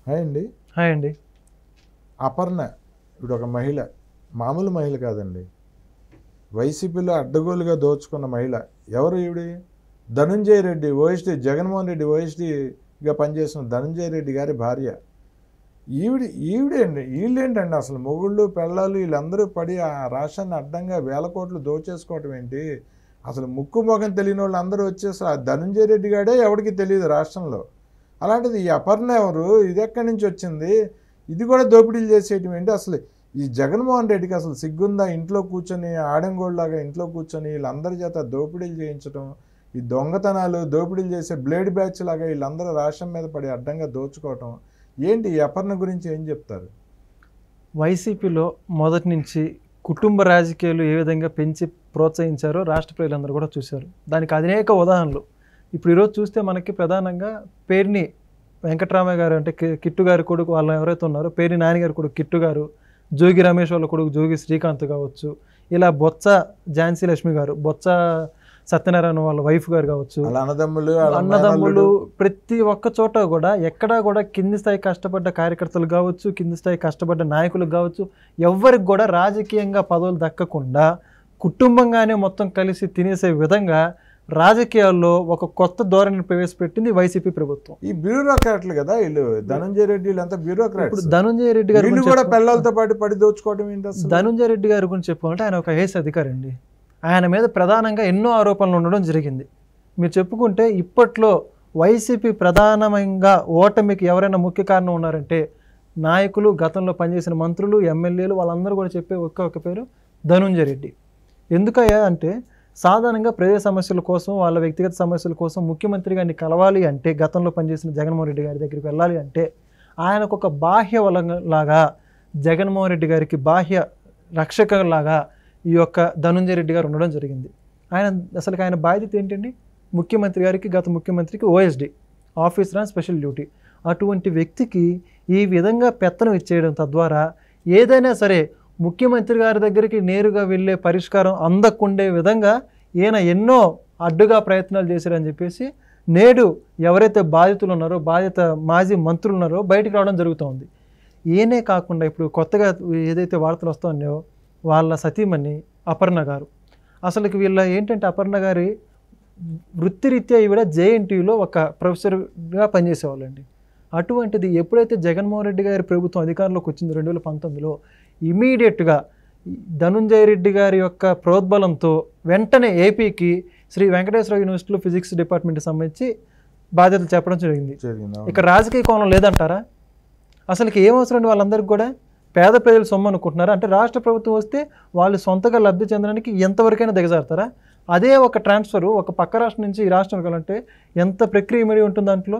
Hi అండి hi అండి అపర్ణ ఇప్పుడు ఒక మహిళ మామూలు మహిళ కాదండి వైసీపీలో అడ్డగోలుగా దోచుకున్న మహిళ ఎవరు ఈవిడి ధనుంజయ రెడ్డి ఓఎస్డి జగన్మోహన్ రెడ్డి ఓఎస్డిగా పనిచేసిన ధనుంజయ రెడ్డి గారి భార్య ఈవిడి ఈవిడేండి వీళ్ళేంటండి అసలు మొగుళ్ళు పెళ్ళాలు వీళ్ళందరూ పడి ఆ రాష్ట్రాన్ని అడ్డంగా వేల కోట్లు దోచేసుకోవటం ఏంటి అసలు ముక్కు మొఖం తెలియని వాళ్ళు అందరూ వచ్చేసి ఆ ధనుంజయ రెడ్డి గాడే ఎవరికి తెలియదు రాష్ట్రంలో అలాంటిది ఈ అపర్ణ ఎవరు ఇది ఎక్కడి నుంచి వచ్చింది ఇది కూడా దోపిడీలు చేసేయటం ఏంటి అసలు ఈ జగన్మోహన్ రెడ్డికి అసలు సిగ్గుందా ఇంట్లో కూర్చొని ఆడంగోళ్ళలాగా ఇంట్లో కూర్చొని వీళ్ళందరి చేత దోపిడీలు చేయించడం ఈ దొంగతనాలు దోపిడీలు చేసే బ్లేడ్ బ్యాచ్ లాగా వీళ్ళందరూ రాష్ట్రం మీద పడి అడ్డంగా దోచుకోవటం ఏంటి ఈ అపర్ణ గురించి ఏం చెప్తారు వైసీపీలో మొదటి నుంచి కుటుంబ రాజకీయాలు ఏ విధంగా పెంచి ప్రోత్సహించారో రాష్ట్ర ప్రజలందరూ కూడా చూశారు దానికి అనేక ఉదాహరణలు ఇప్పుడు ఈరోజు చూస్తే మనకి ప్రధానంగా పేరుని వెంకటరామయ్య గారు అంటే కి- కిట్టు గారి కొడుకు వాళ్ళు ఎవరైతే ఉన్నారో పేరుని నాన్నగారి కొడుకు కిట్టు గారు జోగి రమేష్ వాళ్ళ కొడుకు జోగి శ్రీకాంత్ కావచ్చు ఇలా బొత్స ఝాన్సీ లక్ష్మి గారు బొత్స సత్యనారాయణ వాళ్ళ వైఫ్ గారు కావచ్చు వాళ్ళ అన్నదమ్ములు వాళ్ళ అన్నదమ్ములు మేనల్లుడు. ప్రతి ఒక్క చోట కూడా ఎక్కడా కూడా కింది స్థాయి కష్టపడ్డ కార్యకర్తలు కావచ్చు కింది స్థాయి కష్టపడ్డ నాయకులు కావచ్చు ఎవ్వరికి కూడా రాజకీయంగా పదవులు దక్కకుండా కుటుంబంగానే మొత్తం కలిసి తినేసే విధంగా రాజకీయాల్లో ఒక కొత్త ధోరణిని ప్రవేశపెట్టింది వైసీపీ ప్రభుత్వం ఈ బ్యూరోక్రాట్లు కదా వీళ్ళు ధనంజయ రెడ్డి వీళ్ళంతా ఇప్పుడు బ్యూరోక్రాట్స్ ధనుంజయ రెడ్డి గారి వీళ్ళు గురించి కూడా చెప్పు- పిల్లలతో పాటు పడి దోచుకోవడం ఏంటి అసలు ధనుంజయ రెడ్డి గారి గురించి చెప్పుకుంటే ఆయన ఒక ఐఏఎస్ అధికారి అండి ఆయన మీద ప్రధానంగా ఎన్నో ఆరోపణలు ఉండడం జరిగింది మీరు చెప్పుకుంటే ఇప్పట్లో వైసీపీ ప్రధానంగా ఓటమికి ఎవరైనా ముఖ్య కారణం ఉన్నారంటే నాయకులు గతంలో పనిచేసిన మంత్రులు ఎమ్మెల్యేలు వాళ్ళందరూ కూడా చెప్పే ఒక్క ఒక పేరు ధనుంజయ రెడ్డి ఎందుకయ్యా అంటే సాధారణంగా ప్రజా సమస్యల కోసం వాళ్ళ వ్యక్తిగత సమస్యల కోసం ముఖ్యమంత్రి గారిని కలవాలి అంటే గతంలో పనిచేసిన జగన్మోహన్ రెడ్డి గారి దగ్గరికి వెళ్ళాలి అంటే ఆయనకు ఒక బాహ్య లాగా జగన్మోహన్ రెడ్డి గారికి బాహ్య రక్షకలాగా ఈ యొక్క ధనుంజయ రెడ్డి గారు ఉండడం జరిగింది ఆయన అసలు ఆయన బాధ్యత ఏంటండి ముఖ్యమంత్రి గారికి గత ముఖ్యమంత్రికి OSD officer on special duty అటువంటి వ్యక్తికి ఈ విధంగా పెత్తనం ఇచ్చేయడం తద్వారా ఏదైనా సరే ముఖ్యమంత్రి గారి దగ్గరికి నేరుగా వెళ్ళే పరిష్కారం అందకుండే విధంగా ఈయన ఎన్నో అడ్డుగా ప్రయత్నాలు చేశారని చెప్పేసి నేడు ఎవరైతే బాధితులు ఉన్నారో బాధిత మాజీ మంత్రులు ఉన్నారో బయటికి రావడం జరుగుతోంది ఈయనే కాకుండా ఇప్పుడు కొత్తగా ఏదైతే వార్తలు వస్తున్నాయో వాళ్ళ సతీమణి అపర్ణ గారు అసలుకి వీళ్ళ ఏంటంటే అపర్ణ గారి వృత్తిరీత్యా ఈవిడ జేఎన్టీయూలో ఒక ప్రొఫెసర్గా పనిచేసేవాళ్ళండి అటువంటిది ఎప్పుడైతే జగన్మోహన్ రెడ్డి గారి ప్రభుత్వం అధికారంలోకి వచ్చింది రెండు వేల పంతొమ్మిదిలో ఇమీడియట్గా ధనుంజయ రెడ్డి గారి యొక్క ప్రోద్బలంతో వెంటనే ఏపీకి శ్రీ వెంకటేశ్వర యూనివర్సిటీలో ఫిజిక్స్ డిపార్ట్మెంట్కి సంబంధించి బాధ్యతలు చెప్పడం జరిగింది జరిగింది అవును. ఇక్కడ రాజకీయ కోణం లేదంటారా అసలుకి ఏం అవసరం అండి వాళ్ళందరికీ కూడా పేద ప్రజలు సొమ్ము అనుకుంటున్నారా అంటే రాష్ట్ర ప్రభుత్వం వస్తే వాళ్ళు సొంతగా లబ్ధి చెందడానికి ఎంతవరకైనా దిగజారుతారా అదే ఒక ట్రాన్స్ఫర్ ఒక పక్క రాష్ట్రం నుంచి ఈ రాష్ట్రానికి వెళ్ళాలంటే ఎంత ప్రక్రియ మరి ఉంటుంది దాంట్లో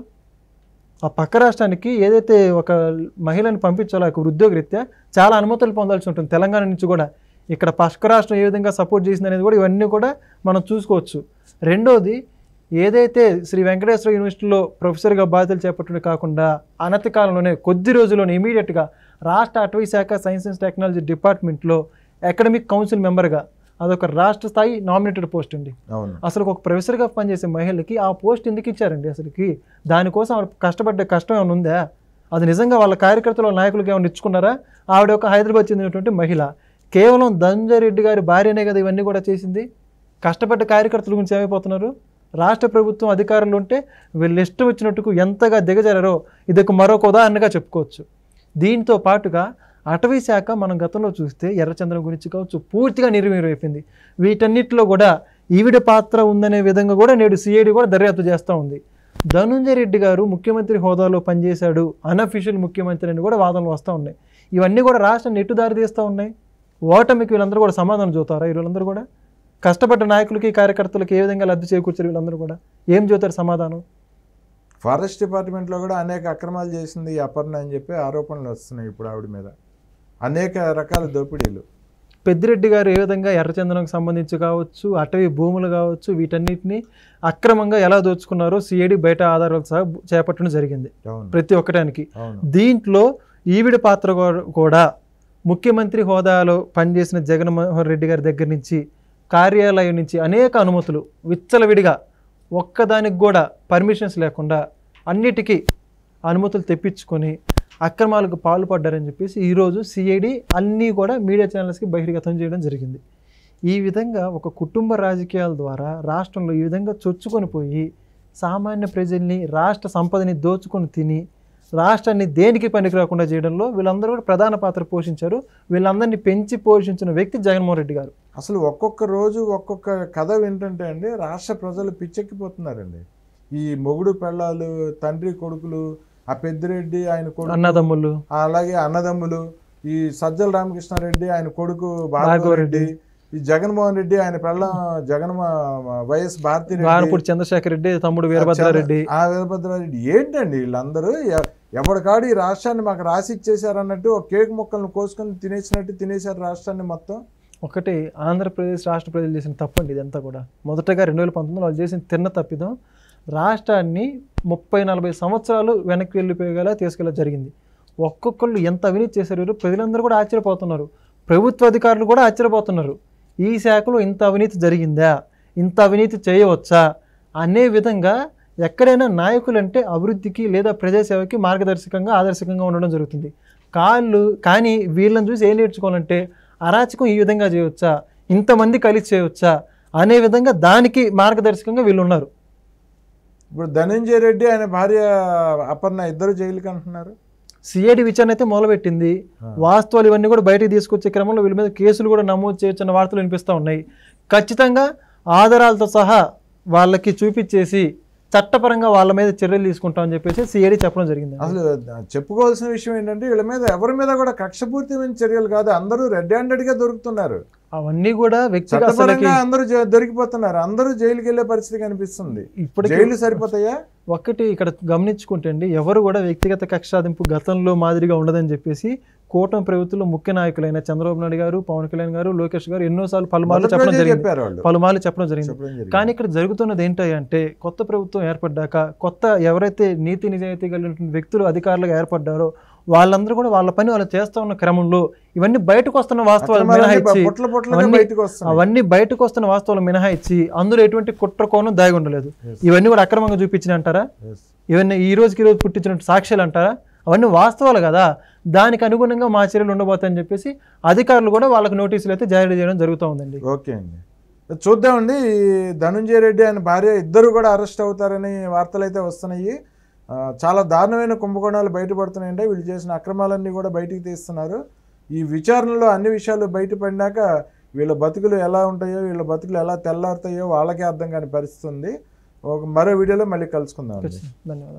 ఆ పక్క రాష్ట్రానికి ఏదైతే ఒక మహిళని పంపించాలో ఒక ఉద్యోగరీత్యా చాలా అనుమతులు పొందాల్సి ఉంటుంది తెలంగాణ నుంచి కూడా ఇక్కడ పక్క రాష్ట్రం ఏ విధంగా సపోర్ట్ చేసింది అనేది కూడా ఇవన్నీ కూడా మనం చూసుకోవచ్చు రెండోది ఏదైతే శ్రీ వెంకటేశ్వర యూనివర్సిటీలో ప్రొఫెసర్గా బాధ్యతలు చేపట్టడం కాకుండా అనతి కాలంలోనే కొద్ది రోజుల్లోనే ఇమీడియట్గా రాష్ట్ర అటవీ శాఖ సైన్స్ అండ్ టెక్నాలజీ డిపార్ట్మెంట్లో అకాడమిక్ కౌన్సిల్ మెంబర్గా అదొక రాష్ట్ర స్థాయి నామినేటెడ్ పోస్ట్ అండి అవును అసలు ఒక ప్రొఫెసర్గా పనిచేసే మహిళకి ఆ పోస్ట్ ఎందుకు ఇచ్చారండి అసలుకి దానికోసం ఆవిడ కష్టపడ్డ కష్టం ఏమైనా ఉందా అది నిజంగా వాళ్ళ కార్యకర్తల వాళ్ళ నాయకులకు ఏమైనా ఇచ్చుకున్నారా ఆవిడ ఒక హైదరాబాద్ చెందినటువంటి మహిళ కేవలం ధనంజయ రెడ్డి గారి భార్యనే కదా ఇవన్నీ కూడా చేసింది కష్టపడ్డ కార్యకర్తల గురించి ఏమైపోతున్నారు రాష్ట్ర ప్రభుత్వం అధికారులు ఉంటే వీళ్ళు ఇష్టం వచ్చినట్టుకు ఎంతగా దిగజారో ఇది ఒక మరొక ఉదాహరణగా చెప్పుకోవచ్చు దీంతో పాటుగా అటవీ శాఖ మనం గతంలో చూస్తే ఎర్రచంద్రం గురించి కావచ్చు పూర్తిగా నిర్వీర్యమైపోయింది వీటన్నిటిలో కూడా ఈవిడ పాత్ర ఉందనే విధంగా కూడా నేడు సిఐడి కూడా దర్యాప్తు చేస్తూ ఉంది ధనుంజయ రెడ్డి గారు ముఖ్యమంత్రి హోదాలో పనిచేశాడు అన్అఫీషియల్ ముఖ్యమంత్రి అని కూడా వాదనలు వస్తూ ఉన్నాయి ఇవన్నీ కూడా రాష్ట్రం నెట్టు దారి తీస్తూ ఉన్నాయి ఓటమికి వీళ్ళందరూ కూడా సమాధానం చూతారా వీళ్ళందరూ కూడా కష్టపడ్డ నాయకులకి కార్యకర్తలకి ఏ విధంగా లబ్ధి చేకూర్చారు వీళ్ళందరూ కూడా ఏం చూతారు సమాధానం ఫారెస్ట్ డిపార్ట్మెంట్లో కూడా అనేక అక్రమాలు చేసింది ఈ అపర్ణ అని చెప్పి ఆరోపణలు వస్తున్నాయి ఇప్పుడు ఆవిడ మీద అనేక రకాల దోపిడీలు పెద్దిరెడ్డి గారు ఏ విధంగా ఎర్రచందనంకి సంబంధించి కావచ్చు అటవీ భూములు కావచ్చు వీటన్నిటిని అక్రమంగా ఎలా దోచుకున్నారో సిఐడి బయట ఆధారాలు సహా చేపట్టడం జరిగింది అవును ప్రతి ఒక్కటానికి అవును దీంట్లో ఈవిడ పాత్ర కూ- కూడా ముఖ్యమంత్రి హోదాలో పనిచేసిన జగన్మోహన్ రెడ్డి గారి దగ్గర నుంచి కార్యాలయం నుంచి అనేక అనుమతులు విచ్చలవిడిగా ఒక్కదానికి కూడా పర్మిషన్స్ లేకుండా అన్నిటికీ అనుమతులు తెప్పించుకొని అక్రమాలకు పాల్పడ్డారని చెప్పేసి ఈరోజు సిఐడి అన్నీ కూడా మీడియా ఛానల్స్కి బహిర్గతం చేయడం జరిగింది ఈ విధంగా ఒక కుటుంబ రాజకీయాల ద్వారా రాష్ట్రంలో ఈ విధంగా చొచ్చుకొని పోయి సామాన్య ప్రజల్ని రాష్ట్ర సంపదని దోచుకొని తిని రాష్ట్రాన్ని దేనికి పనికి రాకుండా చేయడంలో వీళ్ళందరూ కూడా ప్రధాన పాత్ర పోషించారు వీళ్ళందరినీ పెంచి పోషించిన వ్యక్తి జగన్మోహన్ రెడ్డి గారు అసలు ఒక్కొక్క రోజు ఒక్కొక్క కథ వింటుంటే అండి రాష్ట్ర ప్రజలు పిచ్చెక్కిపోతున్నారండి ఈ మొగుడు పెళ్ళాలు తండ్రి కొడుకులు ఆ పెద్దిరెడ్డి ఆయన కొడుకు అన్నదమ్ములు అలాగే అన్నదమ్ములు ఈ సజ్జల రామకృష్ణారెడ్డి ఆయన కొడుకు భార్గవ భార్గవరెడ్డి. రెడ్డి ఈ జగన్మోహన్ రెడ్డి ఆయన పెళ్ళం జగన్ వైఎస్ భారతి వారపూడి చంద్రశేఖర్ రెడ్డి తమ్ముడు వీరభద్రారెడ్డి ఆ వీరభద్రారెడ్డి ఏంటండి వీళ్ళందరూ ఎ- ఎవరికాడు ఈ రాష్ట్రాన్ని మాకు రాసి ఇచ్చేసారు అన్నట్టు ఒక కేక్ ముక్కలను కోసుకొని తినేసినట్టు తినేశారు రాష్ట్రాన్ని మొత్తం ఒకటి ఆంధ్రప్రదేశ్ రాష్ట్ర ప్రజలు చేసిన తప్పండి ఇదంతా కూడా మొదటగా రెండు వేల పంతొమ్మిదిలో వాళ్ళు చేసిన తిన్న తప్పిదం రాష్ట్రాన్ని ముప్పై నలభై సంవత్సరాలు వెనక్కి వెళ్ళిపోయేలా తీసుకెళ్ళ జరిగింది ఒక్కొక్కళ్ళు ఎంత అవినీతి చేశారు వీరు ప్రజలందరూ కూడా ఆశ్చర్యపోతున్నారు ప్రభుత్వ అధికారులు కూడా ఆశ్చర్యపోతున్నారు ఈ శాఖలో ఇంత అవినీతి జరిగిందా ఇంత అవినీతి చేయవచ్చా అనే విధంగా ఎక్కడైనా నాయకులు అంటే అభివృద్ధికి లేదా ప్రజాసేవకి మార్గదర్శకంగా ఆదర్శకంగా ఉండడం జరుగుతుంది కాళ్ళు కానీ వీళ్ళని చూసి ఏం నేర్చుకోవాలంటే అరాచకం ఈ విధంగా చేయవచ్చా ఇంతమంది కలిసి చేయవచ్చా అనే విధంగా దానికి మార్గదర్శకంగా వీళ్ళు ఉన్నారు ఇప్పుడు ధనంజయ రెడ్డి ఆయన భార్య అపర్ణ ఇద్దరు జైలుకి అంటున్నారు సిఐడి విచారణ అయితే మొదలుపెట్టింది వాస్తవాలు ఇవన్నీ కూడా బయటికి తీసుకొచ్చే క్రమంలో వీళ్ళ మీద కేసులు కూడా నమోదు చేయొచ్చన్న వార్తలు వినిపిస్తూ ఉన్నాయి ఖచ్చితంగా ఆధారాలతో సహా వాళ్ళకి చూపించేసి చట్టపరంగా వాళ్ళ మీద చర్యలు తీసుకుంటామని చెప్పేసి సిఐడి చెప్పడం జరిగింది అసలు చెప్పుకోవాల్సిన విషయం ఏంటంటే వీళ్ళ మీద ఎవరి మీద కూడా కక్షపూర్తిమైన చర్యలు కాదు అందరూ రెడ్ హ్యాండెడ్ గా దొరుకుతున్నారు అవన్నీ కూడా వ్యక్తిగత అసలుకి చట్టపరంగా అందరూ జ- దొరికిపోతున్నారు అందరూ జైలుకి వెళ్ళే పరిస్థితి కనిపిస్తుంది ఇప్పటికీ జైలు సరిపోతాయా ఒక్కటి ఇక్కడ గమనించుకుంటే అండి ఎవరు కూడా వ్యక్తిగత కక్ష సాధింపు గతంలో మాదిరిగా ఉండదని చెప్పేసి కూటమి ప్రభుత్వంలో ముఖ్య నాయకులైన చంద్రబాబు నాయుడు గారు పవన్ కళ్యాణ్ గారు లోకేష్ గారు ఎన్నోసార్లు పలుమార్లు మొదటి చెప్పడం రోజే జరిగింది చెప్పారు వాళ్ళు పలుమార్లు చెప్పడం జరిగింది చెప్పడం జరిగింది. కానీ ఇక్కడ జరుగుతున్నది ఏంటి అంటే కొత్త ప్రభుత్వం ఏర్పడ్డాక కొత్త ఎవరైతే నీతి నిజాయితీ కలిగినటువంటి వ్యక్తులు అధికారులుగా ఏర్పడ్డారో వాళ్ళందరూ కూడా వాళ్ళ పని వాళ్ళు చేస్తా ఉన్న క్రమంలో ఇవన్నీ బయటకు వస్తున్న వాస్తవాలు అక్రమాలన్నీ మినహాయించి పొట్ల పొట్లగా అవన్నీ- బయటకు వస్తున్నాయి అవన్నీ బయటకు వస్తున్న వాస్తవాలు మినహాయించి అందులో ఎటువంటి కుట్ర కోణం దాగి ఉండలేదు Yes. ఇవన్నీ కూడా అక్రమంగా చూపించిన అంటారా Yes. ఇవన్నీ ఈ రోజుకి ఈ రోజు పుట్టించిన సాక్ష్యాలు అంటారా అవన్నీ వాస్తవాలు కదా దానికి అనుగుణంగా మా చర్యలు ఉండబోతాయని చెప్పేసి అధికారులు కూడా వాళ్ళకి నోటీసులు అయితే జారీ చేయడం జరుగుతూ ఉందండి ఓకే అండి చూద్దామండి ఈ ధనుంజయ రెడ్డి ఆయన భార్య ఇద్దరు కూడా అరెస్ట్ అవుతారని వార్తలు అయితే వస్తున్నాయి ఆ, చాలా దారుణమైన కుంభకోణాలు బయటపడుతున్నాయంటే వీళ్ళు చేసిన అక్రమాలన్నీ కూడా బయటికి తీస్తున్నారు ఈ విచారణలో అన్ని విషయాలు బయటపడినాక వీళ్ళ బతుకులు ఎలా ఉంటాయో వీళ్ళ బతుకులు ఎలా తెల్లారుతాయో వాళ్ళకే అర్థం కాని పరిస్థితి ఉంది ఒక మరో వీడియోలో మళ్ళీ కలుసుకుందాం ధన్యవాదాలు